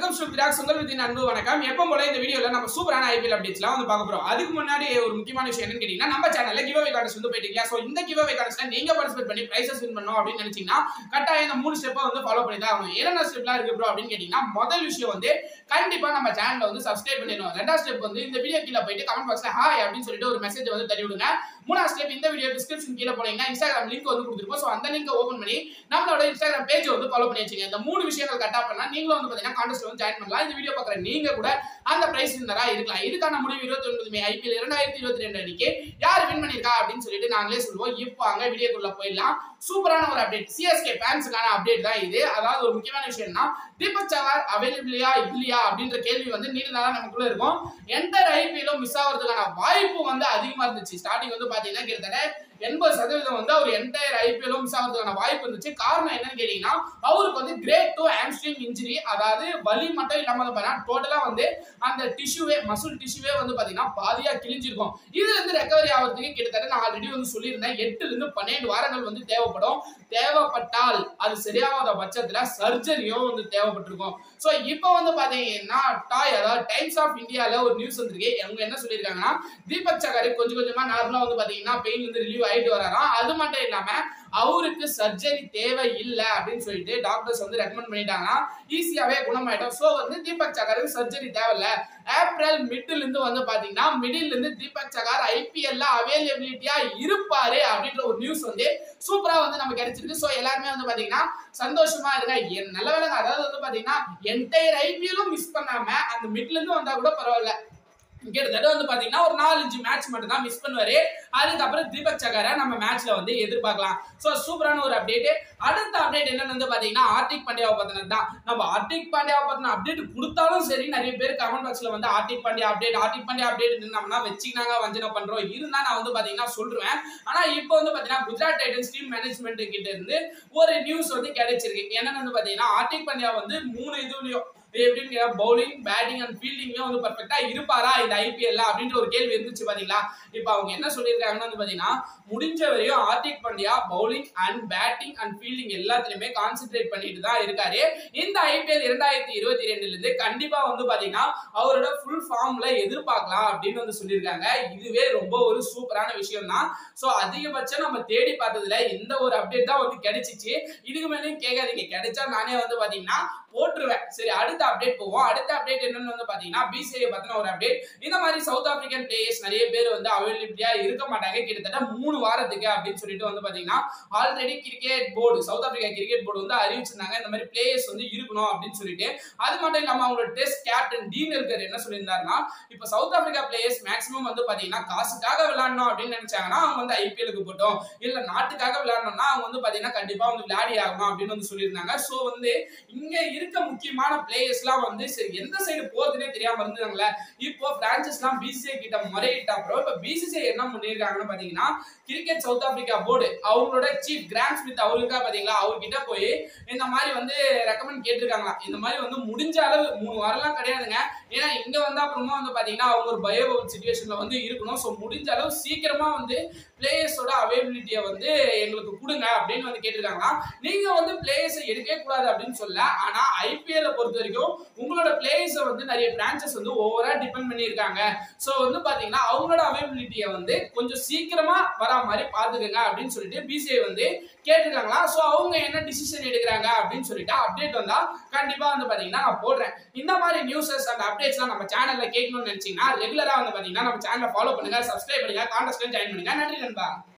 welcome to பிராக் உங்கள் within அன்பு வணக்கம் எப்போ போல இந்த வீடியோல நம்ம சூப்பரான ஐபிஎல் அப்டேட்ஸ்லாம் வந்து பார்க்க போறோம் அதுக்கு முன்னாடி ஒரு முக்கியமான விஷயம் என்னன்னு கேட்டீங்கன்னா நம்ம சேனல்ல கிவ் அவே கார்ட்ஸ் வந்து போயிட்டீங்க சோ இந்த கிவ் அவே கார்ட்ஸ்ல நீங்க பார்ட்டிசிபேட் பண்ணி பிரைசஸ் வின் பண்ணணும் அப்படின்னு நினைச்சீங்கன்னா கட்டாயம் இந்த மூணு ஸ்டெப்பை வந்து ஃபாலோ பண்ணி தான் ஆகணும் என்னென்ன ஸ்டெப்லாம் இருக்கு ப்ரோ அப்படின்னு கேட்டீங்கன்னா முதல் விஷயம் வந்து கண்டிப்பா நம்ம சேனலை வந்து சப்ஸ்கிரைப் பண்ணிடணும் ரெண்டாவது ஸ்டெப் வந்து இந்த வீடியோ கீழே போயிட்டு கமெண்ட் பாக்ஸ்ல ஹாய் அப்படின்னு சொல்லிட்டு ஒரு மெசேஜ் வந்து தட்டி விடுங்க மூணாவது ஸ்டெப் இந்த வீடியோ டிஸ்கிரிப்ஷன் கீழே போனீங்கன்னா இன்ஸ்டாகிராம் லிங்க் வந்து கொடுத்துருப்போம் ஸோ அந்த லிங்க் ஓப்பன் பண்ணி நம்மளோட இன்ஸ்டாகிராம் பேஜ் வந்து ஃபாலோ பண்ணி வச்சுங்க இந்த மூணு விஷயங்கள் கட்டா பண்ணா நீங்களும் வந்து பாத்தீங்கன்னா கான்டெஸ்ட் வந்து ஜாயின் பண்ணலாம் இந்த வீடியோ பார்க்குற நீங்க கூட அந்த பிரைஸ் வின்னரா இருக்கலாம் இதுக்கான முடிவு இருபத்தி ஒன்பது மே ஐபிஎல் இரண்டாயிரத்தி இருபத்தி ரெண்டு அன்னைக்கு யார் வின் பண்ணிருக்கா அப்படின்னு சொல்லிட்டு நாங்களே சொல்லுவோம் இப்போ அங்க வீடியோக்குள்ள போயிடலாம் சூப்பரான ஒரு அப்டேட் சிஎஸ்கே ஃபேன்ஸுக்கான அப்டேட் தான் இது அதாவது ஒரு முக்கியமான விஷயம்னா தீபக் சவார் அவைலபிளியா இல்லையா அப்படின்ற கேள்வி வந்து நீண்ட நாளா நமக்குள்ள இருக்கும் எந்த ஐபிஎல்லும் மிஸ் ஆகிறதுக்கான வாய்ப்பு வந்து அதிகமா இருந்துச்சு ஸ்டார்டிங் வந்து பாத்தீங்கன்னா கிட்டத்தட்ட எண்பது சதவீதம் வந்து அவர் என்டையர் ஐபிஎல்லும் மிஸ் ஆகிறதுக்கான வாய்ப்பு இருந்துச்சு காரணம் என்னன்னு கேட்டீங்கன்னா அவருக்கு வந்து கிரேட் டூ ஹாம்ஸ்ட்ரிங் இன்ஜுரி அதாவது வலி மட்டும் இல்லாம வந்து பாத்தீங்கன்னா டோட்டலா வந்து அந்த டிஷ்யூவே மசில் டிஷ்யூவே வந்து பாத்தீங்கன்னா பாதியா கிழிஞ்சிருக்கும் இதுல இருந்து ரெக்கவரி ஆகிறதுக்கு கிட்டத்தட்ட நான் ஆல்ரெடி வந்து சொல்லியிருந்தேன் எட்டுல இருந்து பன்னெண்டு வாரங்கள் வந்து தேவைப்படும் தேவைப்பட்டால் அது சரியாகாத பட்சத்துல சர்ஜரியும் வந்து தேவைப்பட்டிருக்கும் ஸோ இப்போ வந்து பாத்தீங்கன்னா டாய் அதாவது டைம்ஸ் ஆஃப் இந்தியால ஒரு நியூஸ் வந்திருக்கு அவங்க என்ன சொல்லியிருக்காங்கன்னா தீபக் சகாரி கொஞ்சம் கொஞ்சமா நார்மலா வந்து பாத்தீங்கன்னா பெயின் வந்து ரிலீவ் ஆயிட்டு வராராம் அது மட்டும் இல்லாம அவருக்கு சர்ஜரி தேவை இல்லை அப்படின்னு சொல்லிட்டு டாக்டர்ஸ் வந்து ரெக்கமெண்ட் பண்ணிட்டாங்கன்னா ஈஸியாவே குணமாயிட்டோம் ஸோ வந்து தீபக் சகாருக்கு சர்ஜரி தேவையில்ல ஏப்ரல் மிடில் இருந்து வந்து பாத்தீங்கன்னா மிடில் இருந்து தீபக் சகார் ஐபிஎல்ல அவைலபிலிட்டியா இருப்பாரு அப்படின்ற ஒரு நியூஸ் வந்து சூப்பரா வந்து நம்ம கிடைச்சிருக்கு ஸோ எல்லாருமே வந்து பாத்தீங்கன்னா சந்தோஷமா இருங்க என் நல்ல வேலைங்க அதாவது வந்து பாத்தீங்கன்னா என்டையர் ஐபிஎல்லும் மிஸ் பண்ணாம அந்த மிட்ல இருந்து வந்தா கூட பரவாயில்ல கிட்டத்தட்ட வந்து பாத்தீங்கன்னா ஒரு நாலஞ்சு மேட்ச் மட்டும் தான் மிஸ் பண்ணுவாரு அதுக்கப்புறம் தீபக் சகாரை நம்ம மேட்ச்ல வந்து எதிர்பார்க்கலாம் ஸோ சூப்பரான ஒரு அப்டேட் அடுத்த அப்டேட் என்னன்னு வந்து பாத்தீங்கன்னா ஆர்டிக் பாண்டியாவை பத்தினது தான் நம்ம ஆர்டிக் பாண்டியாவை பத்தின அப்டேட் கொடுத்தாலும் சரி நிறைய பேர் கமெண்ட் பாக்ஸ்ல வந்து ஆர்டிக் பாண்டியா அப்டேட் ஆர்டிக் பாண்டியா அப்டேட் நம்மனா வச்சுக்கினாங்க வஞ்சனை பண்றோம் இருந்தா நான் வந்து பாத்தீங்கன்னா சொல்றேன் ஆனா இப்போ வந்து பாத்தீங்கன்னா குஜராத் டைட்டன்ஸ் டீம் மேனேஜ்மெண்ட் கிட்ட இருந்து ஒரு நியூஸ் வந்து கிடைச்சிருக்கு என்னன்னு வந்து பாத்தீங்கன்னா ஆர்டிக் பாண்டியா வந்து மூணு இதுலயும் எப்படின்னு பவுலிங் பேட்டிங் அண்ட் ஃபீல்டிங்லயும் வந்து பர்ஃபெக்டா இருப்பாரா இந்த ஐபிஎல்ல அப்படின்ற ஒரு கேள்வி இருந்துச்சு பாத்தீங்களா இப்போ அவங்க என்ன சொல்லியிருக்காங்கன்னு வந்து பாத்தீங்கன்னா முடிஞ்ச வரையும் Hardik Pandya bowling and batting and fielding எல்லாத்துலயுமே கான்சென்ட்ரேட் பண்ணிட்டு தான் இருக்காரு இந்த ஐபிஎல் இரண்டாயிரத்தி இருபத்தி ரெண்டுல இருந்து கண்டிப்பா வந்து பாத்தீங்கன்னா அவரோட ஃபுல் ஃபார்ம்ல எதிர்பார்க்கலாம் அப்படின்னு வந்து சொல்லியிருக்காங்க இதுவே ரொம்ப ஒரு சூப்பரான விஷயம் தான் ஸோ அதிகபட்சம் நம்ம தேடி பார்த்ததுல இந்த ஒரு அப்டேட் தான் வந்து கிடைச்சிச்சு இதுக்கு மேலேயும் கேட்காதீங்க கிடைச்சா நானே வந்து பாத்தீங்கன்னா போட்டுருவேன் சரி அடுத்த அப்டேட் போவோம் அடுத்த அப்டேட் என்னன்னு வந்து பாத்தீங்கன்னா பிசிஐ பத்தின ஒரு அப்டேட் இந்த மாதிரி சவுத் ஆப்பிரிக்கன் பிளேயர்ஸ் நிறைய பேர் வந்து அவைலபிலிட்டியா இருக்க மாட்டாங்க கிட்டத்தட்ட மூணு வாரத்துக்கு அப்படின்னு சொல்லிட்டு வந்து பாத்தீங்கன்னா already cricket board South Africa cricket board வந்து அறிவிச்சிருந்தாங்க இந்த மாதிரி பிளேயர்ஸ் வந்து இருக்கணும் அப்படின்னு சொல்லிட்டு அது மட்டும் இல்லாம அவங்களோட டெஸ்ட் கேப்டன் டீன் எல்கர் என்ன சொல்லியிருந்தாருன்னா இப்போ சவுத் ஆப்பிரிக்கா பிளேயர்ஸ் மேக்ஸிமம் வந்து பாத்தீங்கன்னா காசுக்காக விளையாடணும் அப்படின்னு நினைச்சாங்கன்னா அவங்க வந்து ஐபிஎலுக்கு போட்டோம் இல்ல நாட்டுக்காக விளையாடணும்னா அவங்க வந்து பாத்தீங்கன்னா கண்டிப்பா வந்து விளையாடி ஆகணும் அப்படின்னு வந்து சொல்லியிருந்தாங்க ஸோ வந்து இங்க இருக்க முக்கியமான பிளேயர்ஸ்லாம் வந்து சரி எந்த சைடு போறதுனே தெரியாம இருந்தாங்களே இப்போ பிரான்சஸ்லாம் பிசிஐ கிட்ட முறையிட்டா அப்புறம் இப்போ பிசிசிஐ என்ன பண்ணியிருக்காங்கன்னு பாத்தீங்கன்னா கிரிக்கெட் சவுத் ஆப்பிரிக்கா போர்டு அவங்களோட சீஃப் கிராண்ட் ஸ்மித் அவருக்கா பாத்தீங்களா அவர்கிட்ட போய் இந்த மாதிரி வந்து ரெக்கமெண்ட் கேட்டிருக்காங்களா இந்த மாதிரி வந்து முடிஞ்ச அளவு மூணு வாரம்லாம் கிடையாதுங்க ஏன்னா இங்க வந்து அப்புறமா வந்து பாத்தீங்கன்னா அவங்க ஒரு பயோ சுச்சுவேஷன்ல வந்து இருக்கணும் ஸோ முடிஞ்ச அளவு சீக்கிரமா வந்து பிளேயர்ஸோட அவைலபிலிட்டியை வந்து எங்களுக்கு கொடுங்க அப்படின்னு வந்து கேட்டிருக்காங்களா நீங்க வந்து பிளேயர்ஸை எடுக்கவே கூடாது அப்படின்னு சொல்ல ஆனா ஐபிஎல்ல பொறுத்த வரைக்கும் உங்களோட பிளேயர்ஸை வந்து நிறைய பிரான்ச்சஸ் வந்து ஓவரா டிபெண்ட் பண்ணியிருக்காங்க ஸோ வந்து பாத்தீங்கன்னா அவங்களோட அவைலபிலிட்டியை வந்து கொஞ்சம் சீக்கிரமா வரா மாதிரி பாத்துக்கோங்க அப்படின்னு சொல்லிட்டு பிசிஐ வந்து கேட்டிருக்காங்களா ஸோ அவங்க என்ன டிசிஷன் எடுக்கிறாங்க அப்படின்னு சொல்லிட்டு அப்டேட் வந்தா கண்டிப்பா வந்து பாத்தீங்கன்னா நான் போடுறேன் இந்த மாதிரி நியூஸஸ் அண்ட் அப்டேட்ஸ்லாம் நம்ம சேனல்ல கேட்கணும்னு நினைச்சீங்கன்னா ரெகுலரா வந்து பாத்தீங்கன்னா நம்ம சேனலை ஃபாலோ பண்ணுங்க சப்ஸ்கிரைப் பண்ணுங்க கான்டெஸ்ட்ல ஜாயின் பண்ணுங்க நன்றி நண்பா